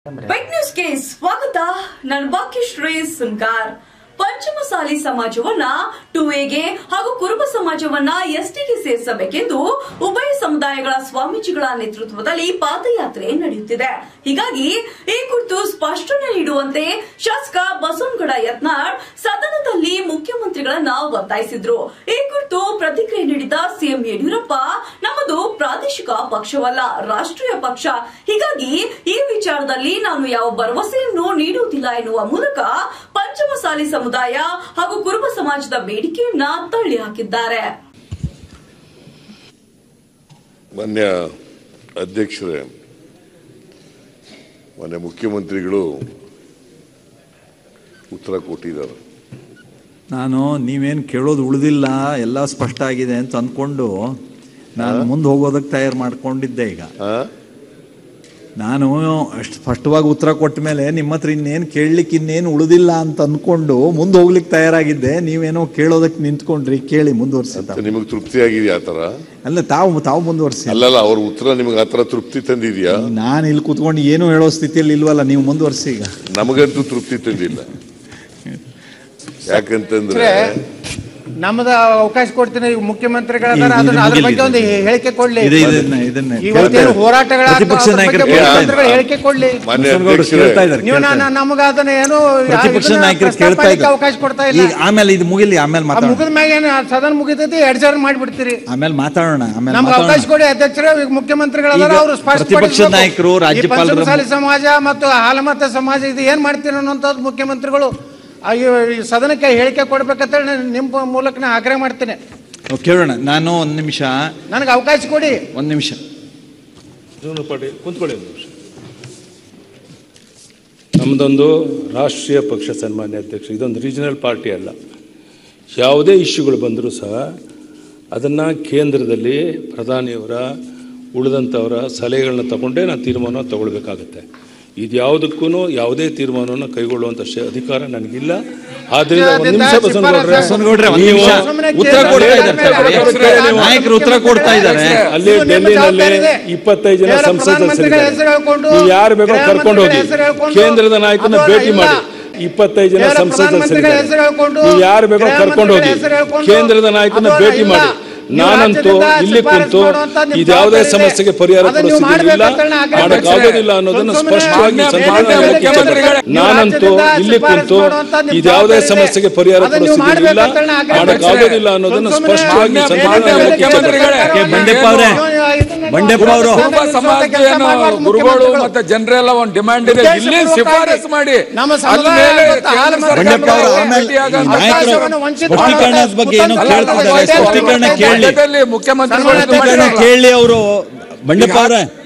Bait ನ್ಯೂಸ್ಗೆ ಸ್ವಾಗತ ನಾನು ಭಾಗ್ಯಶ್ರೀ ಸುನ್ಕಾರ್ ಪಂಚಮಸಾಲಿ ಸಮಾಜವನ್ನ ಟು ಎಗೆ ಹಾಗೂ ಕುರುಬ ಸಮಾಜವನ್ನ ಎಸ್ಟಿಗೆ ಸೇರಿಸಬೇಕೆಂದು ಉಭಯ ಸಮುದಾಯಗಳ ಸ್ವಾಮೀಜಿಗಳ ನೇತೃತ್ವದಲ್ಲಿ ಪಾದಯಾತ್ರೆ ನಡೆಯುತ್ತಿದೆ ಹೀಗಾಗಿ ಈ ಕುರಿತು ಸ್ಪಷ್ಟನೆ ನೀಡುವಂತೆ ಶಾಸಕ ಬಸವನಗೌಡ ಯತ್ನಾಳ್ ಸದನದಲ್ಲಿ ಮುಖ್ಯಮಂತ್ರಿಗಳನ್ನ ಒತ್ತಾಯಿಸಿದ್ರು ಈ ಕುರಿತು ಪ್ರತಿಕ್ರಿಯೆ ನೀಡಿದ ಸಿಎಂ ಯಡಿಯೂರಪ್ಪ ನಮ್ಮದು ಪ್ರಾದೇಶಿಕ ಪಕ್ಷವಲ್ಲ ರಾಷ್ಟ್ರೀಯ ಪಕ್ಷ ಹೀಗಾಗಿ ಈ ವಿಚಾರದಲ್ಲಿ ನಾನು ಯಾವ ಭರವಸೆಯನ್ನು ನೀಡುವುದಿಲ್ಲ ಎನ್ನುವ ಮೂಲಕ ಪಂಚಮಸಾಲಿ ಸಮುದಾಯ ಹಾಗೂ ಕುರುಬ ಸಮಾಜದ ಬೇಡಿಕೆಯನ್ನ ತಳ್ಳಿ ಹಾಕಿದ್ದಾರೆ ಮಾನ್ಯ ಅಧ್ಯಕ್ಷರೇ ಮಾನ್ಯ ಮುಖ್ಯಮಂತ್ರಿಗಳು ಉತ್ತರ ಕೊಟ್ಟಿದ್ದಾರೆ ನಾನು ನೀವೇನು ಕೇಳೋದು ಉಳಿದಿಲ್ಲ ಎಲ್ಲ ಸ್ಪಷ್ಟ ಆಗಿದೆ ಅಂತ ಅಂದ್ಕೊಂಡು ನಾನು ಮುಂದೆ ಹೋಗೋದಕ್ಕೆ ತಯಾರು ಮಾಡ್ಕೊಂಡಿದ್ದೆ ಈಗ ಆ? ನಾನು ಅಷ್ಟು ಸ್ಪಷ್ಟವಾಗಿ ಉತ್ತರ ಕೊಟ್ಟ ಮೇಲೆ ನಿಮ್ಮ ಹತ್ರ ಇನ್ನೇನು ಕೇಳಲಿಕ್ಕೆ ಇನ್ನೇನು ಉಳಿದಿಲ್ಲ ಅಂತ ಅಂದ್ಕೊಂಡು ಮುಂದೆ ಹೋಗ್ಲಿಕ್ಕೆ ತಯಾರಾಗಿದ್ದೆ ನೀವೇನೋ ಕೇಳೋದಕ್ಕೆ ನಿಂತ್ಕೊಂಡ್ರಿ ಕೇಳಿ ಮುಂದುವರ್ಸಿ ತಾವು. ನಿಮಗೆ ತೃಪ್ತಿ ಆಗಿದೆಯಾ ಆ ಥರ ಅಲ್ಲ ತಾವು ತಾವು ಮುಂದುವರ್ಸಿ ಅಲ್ಲಲ್ಲ ಅವ್ರ ಉತ್ತರ ನಿಮಗೆ ಆ ಥರ ತೃಪ್ತಿ ತಂದಿದ್ಯಾ ನಾನು ಇಲ್ಲಿ ಕೂತ್ಕೊಂಡು ಏನು ಹೇಳೋ ಸ್ಥಿತಿಯಲ್ಲಿ ಇಲ್ವಲ್ಲ ನೀವು ಮುಂದುವರ್ಸಿ ಈಗ ನಮಗಂತೂ ತೃಪ್ತಿ ತಂದಿಲ್ಲ ಯಾಕಂತಂದ್ರೆ ನಮ್ದು ಅವಕಾಶ ಕೊಡ್ತೀನಿ ಈಗ ಮುಖ್ಯಮಂತ್ರಿಗಳ ಇದು- ಇದು ಅದನ್ನ ಅದ್ರ ಮುಗಿಲಿ, ಬಗ್ಗೆ ಒಂದು ಇದು. ಹೇಳಿಕೆ ಕೊಡ್ಲಿ ಇದೆ ಇದನ್ನ ಇದನ್ನ ಇವತ್ತೇನು ಕೇಳ್ತಾ ಹೋರಾಟಗಳ ಪ್ರತಿಪಕ್ಷ ನಾಯಕರು ಕೇಳ್ತಾ ಮುಖ್ಯಮಂತ್ರಿಗಳು ಇದ್ದಾರೆ. ಹೇಳಿಕೆ ಕೊಡ್ಲಿ ಮಾನ್ಯ ಬಸವನಗೌಡರು ಅಧ್ಯಕ್ಷರೇ ಕೇಳ್ತಾ ಇದ್ದಾರೆ ನೀವು ಕೇಳ್ತಾ ನಾನು ಇದ್ದಾರೆ. ನಮಗ ಅದನ್ನ ಏನು ಪ್ರತಿಪಕ್ಷ ಇದನ್ನ ನಾಯಕರು ಪ್ರಸ್ತಾಪ ಕೇಳ್ತಾ ಮಾಡ್ಲಿಕ್ಕೆ ಇದ್ದಾರೆ ಅವಕಾಶ ಕೊಡ್ತಾ ಇಲ್ಲ ಈಗ ಆಮೇಲೆ ಇದು ಮುಗಿಲಿ ಆಮೇಲೆ ಆ ಮಾತಾಡೋಣ ಮುಗಿದ ಮ್ಯಾಗ ಏನು ಸದನ ಮುಗಿತೈತಿ ಅಡ್ಜರ್ನ್ ಮಾಡ್ಬಿಡ್ತೀರಿ ಆಮೇಲೆ ಮಾತಾಡೋಣ ಆಮೇಲೆ ನಮ್ಗೆ ಅವಕಾಶ ಮಾತಾಡೋಣ ಕೊಡಿ ಅಧ್ಯಕ್ಷರೇ ಈಗ ಮುಖ್ಯಮಂತ್ರಿಗಳದಾರ ಈಗ ಅವರು ಸ್ಪಷ್ಟ ಪ್ರತಿಪಕ್ಷ ನಾಯಕರು, ರಾಜ್ಯಪಾಲರ- ಪಂಚಮಸಾಲಿ ಸಮಾಜ ಮತ್ತು ಹಾಲಮತ ಸಮಾಜ ಇದು ಏನ್ ಮಾಡ್ತೀರಿ ಅನ್ನೋಂಥದ್ದು ಮುಖ್ಯಮಂತ್ರಿಗಳು ಆ ಈ ಈ ಸದನಕ್ಕೆ ಹೇಳಿಕೆ ಕೊಡ್ಬೇಕಂತೇಳಿ ನಾನು ನಿಮ್ಮ ಮೂಲಕ ನಾ ಆಗ್ರಹ ಮಾಡ್ತೇನೆ ಓ, ಕೇಳೋಣ ನಾನು ಒಂದು ನಿಮಿಷ ನನಗೆ ಅವಕಾಶ ಕೊಡಿ ಒಂದು ನಿಮಿಷ ಜೀವನ ಪಾಟೀಲ್ ಕುಂತ್ಕೊಳ್ಳಿ ಒಂದು ನಿಮಿಷ ನಮ್ಮದೊಂದು ರಾಷ್ಟ್ರೀಯ ಪಕ್ಷ ಸನ್ಮಾನ್ಯ ಅಧ್ಯಕ್ಷ ಇದೊಂದು ರೀಜನಲ್ ಪಾರ್ಟಿ ಅಲ್ಲ ಯಾವುದೇ ಇಶ್ಯೂಗಳು ಬಂದರೂ ಸಹ ಅದನ್ನು ಕೇಂದ್ರದಲ್ಲಿ ಪ್ರಧಾನಿಯವರ ಉಳಿದಂಥವರ ಸಲಹೆಗಳನ್ನ ತಗೊಂಡೇ ನಾವು ತೀರ್ಮಾನ ತಗೊಳ್ಬೇಕಾಗತ್ತೆ ಇದು ಯಾವುದಕ್ಕೂ ಯಾವುದೇ ತೀರ್ಮಾನವನ್ನು ಕೈಗೊಳ್ಳುವಂಥ ಶ- ಅಧಿಕಾರ ನನಗಿಲ್ಲ ಆದ್ದರಿಂದ ಒಂದು ನಿಮಿಷ ಬಸವನಗೌಡ್ರೆ ಬಸವನಗೌಡ್ರೆ ಒಂದು ನೀವು ನಿಮಿಷ ಸುಮ್ಮನೆ ಉತ್ತರ ಕೊಡ್ತಾ ಇದ್ದಾರೆ ಕೇಳಿ, ತಾವು. ನಾಯಕರು ಉತ್ತರ ಕೊಡ್ತಾ ಇದ್ದಾರೆ ಅಲ್ಲಿ ಇದು ನಿಮ್ಮ ಡೆಲ್ಲಿನಲ್ಲಿ ಜವಾಬ್ದಾರಿ ಇದೆ. ಇಪ್ಪತ್ತೈದು ಜನ ಕೇವಲ ಸಂಸತ್ ಪ್ರಧಾನಮಂತ್ರಿಗಳ ಹೆಸರು ಹೇಳ್ಕೊಂಡು, ನೀವು ಯಾರು ಬೇಕೋ ಗೃಹ ಕರ್ಕೊಂಡು ಹೋಗಿ ಮಂತ್ರಿಗಳ ಹೆಸರು ಹೇಳ್ಕೊಂಡು, ಕೇಂದ್ರದ ನಾಯಕನ ಅದು ಭೇಟಿ ಇಲ್ಲ. ಮಾಡಿ ಇಪ್ಪತ್ತೈದು ಜನ ಕೇವಲ ಸಂಸತ್ ಪ್ರಧಾನಮಂತ್ರಿಗಳ ಹೆಸರು ಹೇಳ್ಕೊಂಡು, ನೀವು ಯಾರು ಬೇಕೋ ಗೃಹ ಕರ್ಕೊಂಡು ಹೋಗಿ ಮಂತ್ರಿಗಳ ಹೆಸರು ಹೇಳ್ಕೊಂಡು, ಕೇಂದ್ರದ ನಾಯಕನ ಅದು ಭೇಟಿ ಇಲ್ಲ. ಮಾಡಿ ನೀವು ನಾನಂತೂ ರಾಜ್ಯದಿಂದ ಇಲ್ಲಿ ಶಿಫಾರಸು ಕುಂತು ಮಾಡುವಂತ ನಿಮ್ಮ ಇದ್ಯಾವುದೇ ಜವಾಬ್ದಾರಿ ಇದೆ. ಸಮಸ್ಯೆಗೆ ಪರಿಹಾರ ಅದನ್ನ ನೀವು ಕೊಡಿಸೋದಿಲ್ಲ ಮಾಡ್ಬೇಕಂತ ನಾನು ಆಗ್ರಹ ಮಾಡೋಕ್ಕಾಗೋದಿಲ್ಲ ಮಾಡ್ತೇನೆ. ಅನ್ನೋದನ್ನು ಸುಮ್ಮನೆ ಸ್ಪಷ್ಟವಾಗಿ ಮಾನ್ಯ ಸಂವಿಧಾನ ಮುಖ್ಯಮಂತ್ರಿಗಳೇ, ಮುಖ್ಯಮಂತ್ರಿಗಳೇ, ನೀವು ನಾನಂತೂ ರಾಜ್ಯದಿಂದ ಇಲ್ಲಿ ಶಿಫಾರಸು ಕುಂತು ಮಾಡುವಂತ ನಿಮ್ಮ ಇದ್ಯಾವುದೇ ಜವಾಬ್ದಾರಿ ಇದೆ. ಸಮಸ್ಯೆಗೆ ಪರಿಹಾರ ಅದನ್ನ ನೀವು ಕೊಡಿಸೋದಿಲ್ಲ ಮಾಡ್ಬೇಕಂತ ನಾನು ಆಗ್ರಹ ಮಾಡೋಕ್ಕಾಗೋದಿಲ್ಲ ಮಾಡ್ತೇನೆ. ಅನ್ನೋದನ್ನು ಸುಮ್ಮನೆ ಸ್ಪಷ್ಟವಾಗಿ ಮಾನ್ಯ ಸಂವಿಧಾನ ಮುಖ್ಯಮಂತ್ರಿಗಳೇ, ಮುಖ್ಯಮಂತ್ರಿಗಳೇ, ಕೆ. ಬಂಡೆಪ್ಪ ಅವರೇ, ಬಂಡೆಪ್ಪ ಅವರು ಕುರುಬ ಸಮಾಜ ಏನು ಗುರುಗಳು ಮತ್ತೆ ಜನರೆಲ್ಲ ಒಂದು ಡಿಮ್ಯಾಂಡ್ ಇದೆ ಇಲ್ಲಿ ಶಿಫಾರಸು ಮಾಡಿ ನಮ್ಮ ಅಲ್ಲಿ ಸಮುದಾಯ ಮೇಲೆ ಮತ್ತು ಕೇಂದ್ರ ಹಾಲು ಸರ್ಕಾರ ಬಂಡೆಪ್ಪ ಅವರು ಆಮೇಲೆ ಭೇಟಿಯಾಗ ಈ ನಾಯಕರು ಅವಕಾಶವನ್ನು ವಂಚಿತ ಸ್ಪಷ್ಟೀಕರಣದ ಬಗ್ಗೆ ಏನೋ ಅಲ್ಲ, ಅಲ್ಲ, ಕೇಳ್ತಿದ್ದಾರೆ ಅಲ್ಲ, ಸ್ಪಷ್ಟೀಕರಣ ಕೇಳಿ ಬಜೆಟಲ್ಲಿ ಮುಖ್ಯಮಂತ್ರಿಗಳು ಸನ್ಮಾನ್ಯ ಸ್ಪಷ್ಟೀಕರಣ ಕೇಳಿ ಅವರು ಬಂಡೆಪ್ಪ ಅವರೇ